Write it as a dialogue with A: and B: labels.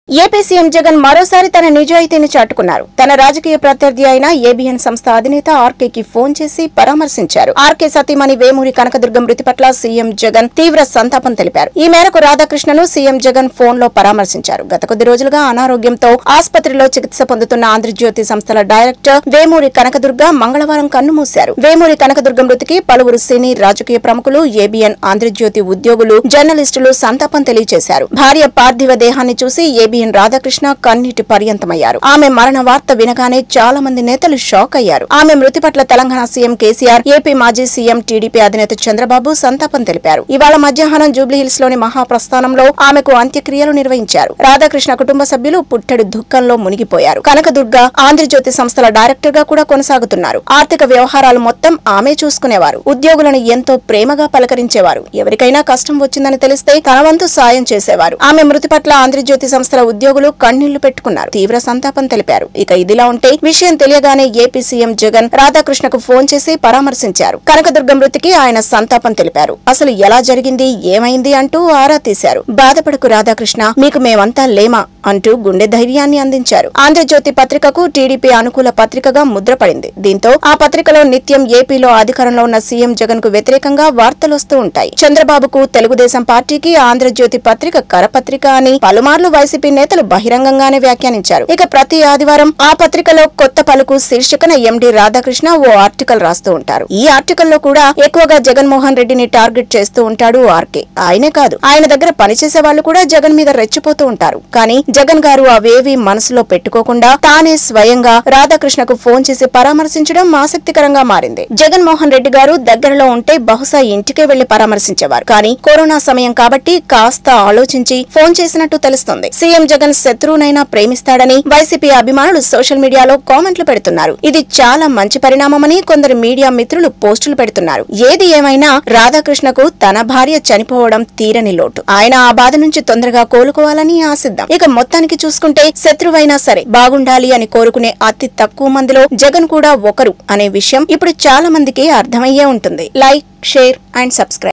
A: AP CM Jagan మరోసారి తన నిజాయితీని చాటుకున్నారు తన రాజకీయ ప్రత్యర్థి అయిన ఏబిఎన్ సంస్థ అధినేత ఆర్కే కి ఫోన్ చేసి పరామర్శించారు ఆర్కే సతీమణి వేమూరి కనకదుర్గం మృతి పట్ల సీఎం జగన్ తీవ్ర సంతాపం తెలిపారు ఈ మేరకు రాధాకృష్ణను సీఎం జగన్ ఫోన్ లో పరామర్శించారు గత కొద్ది రోజులుగా అనారోగ్యంతో ఆసుపత్రిలో చికిత్స పొందుతున్న ఆంధ్రజ్యోతి సంస్థల డైరెక్టర్ వేమూరి కనకదుర్గ మంగళవారం కన్నుమూశారు వేమూరి కనకదుర్గ మృతికి పలువురు సినీ రాజకీయ ప్రముఖులు ఏబిఎన్ ఆంధ్రజ్యోతి ఉద్యోగులు జర్నలిస్టులు సంతాపం తెలియజేశారు భార్య పార్థివ దేహాన్ని చూసి ఏబిఎన్ రాధాకృష్ణ కన్నీటి పర్యంతమయ్యారు ఆమె మరణ వార్త వినగానే చాలా మంది నేతలు షాక్ అయ్యారు ఆమె మృతి పట్ల తెలంగాణ సీఎం కేసీఆర్ ఏపీ మాజీ సీఎం టీడీపీ అధినేత చంద్రబాబు సంతాపం తెలిపారు ఇవాళ మధ్యాహ్నం జూబ్లీహిల్స్ లోని మహాప్రస్థానంలో ఆమెకు అంత్యక్రియలు నిర్వహించారు రాధాకృష్ణ కుటుంబ సభ్యులు పుట్టెడు దుఃఖంలో మునిగిపోయారు కనకదుర్గ ఆంధ్రజ్యోతి సంస్థల డైరెక్టర్ గా కూడా కొనసాగుతున్నారు ఆర్థిక వ్యవహారాలు మొత్తం ఆమె చూసుకునేవారు ఉద్యోగులను ఎంతో ప్రేమగా పలకరించేవారు ఎవరికైనా కష్టం వచ్చిందని తెలిస్తే తన వంతు సాయం చేసేవారు ఆమె మృతి పట్ల ఆంధ్రజ్యోతి సంస్థల ఉద్యోగులు కన్నీళ్లు పెట్టుకున్నారు తీవ్ర సంతాపం తెలిపారు ఇక ఇదిలా ఉంటే విషయం తెలియగానే ఏపీ సీఎం జగన్ రాధాకృష్ణకు ఫోన్ చేసి పరామర్శించారు కనకదుర్గ మృతికి ఆయన సంతాపం తెలిపారు అసలు ఎలా జరిగింది ఏమైంది అంటూ ఆరా తీశారు బాధపడకు రాధాకృష్ణ మీకు మేమంతా లేమా అంటూ గుండె ధైర్యాన్ని అందించారు ఆంధ్రజ్యోతి పత్రికకు టీడీపీ అనుకూల పత్రికగా ముద్రపడింది దీంతో ఆ పత్రికలో నిత్యం ఏపీలో అధికారంలో ఉన్న సీఎం జగన్ కు వ్యతిరేకంగా వార్తలొస్తూ ఉంటాయి చంద్రబాబుకు తెలుగుదేశం పార్టీకి ఆంధ్రజ్యోతి పత్రిక కరపత్రిక అని పలుమార్లు వైసీపీ నేతలు బహిరంగంగానే వ్యాఖ్యానించారు ఇక ప్రతి ఆదివారం ఆ పత్రికలో కొత్త పలుకు శీర్షికన ఎండి రాధాకృష్ణ ఓ ఆర్టికల్ రాస్తూ ఉంటారు ఈ ఆర్టికల్లో కూడా ఎక్కువగా జగన్మోహన్ రెడ్డిని టార్గెట్ చేస్తూ ఉంటాడు ఆర్కే ఆయనే కాదు ఆయన దగ్గర పనిచేసే వాళ్ళు కూడా జగన్ మీద రెచ్చిపోతూ ఉంటారు కానీ జగన్ గారు అవేవి మనసులో పెట్టుకోకుండా తానే స్వయంగా రాధాకృష్ణకు ఫోన్ చేసి పరామర్శించడం ఆసక్తికరంగా మారింది జగన్మోహన్ రెడ్డి గారు దగ్గరలో ఉంటే బహుశా ఇంటికే వెళ్లి పరామర్శించేవారు కానీ కరోనా సమయం కాబట్టి కాస్త ఆలోచించి ఫోన్ చేసినట్టు తెలుస్తుంది సీఎం జగన్ శత్రువునైనా ప్రేమిస్తాడని వైసీపీ అభిమానులు సోషల్ మీడియాలో కామెంట్లు పెడుతున్నారు ఇది చాలా మంచి పరిణామమని కొందరు మీడియా మిత్రులు పోస్టులు పెడుతున్నారు ఏది ఏమైనా రాధాకృష్ణకు తన భార్య చనిపోవడం తీరని లోటు ఆయన ఆ బాధ నుంచి తొందరగా కోలుకోవాలని ఆశిద్దాం ఇక మొత్తానికి చూసుకుంటే శత్రువైనా సరే బాగుండాలి అని కోరుకునే అతి తక్కువ మందిలో జగన్ కూడా ఒకరు అనే విషయం ఇప్పుడు చాలా మందికి అర్థమయ్యే ఉంటుంది లైక్ షేర్ అండ్ సబ్స్క్రైబ్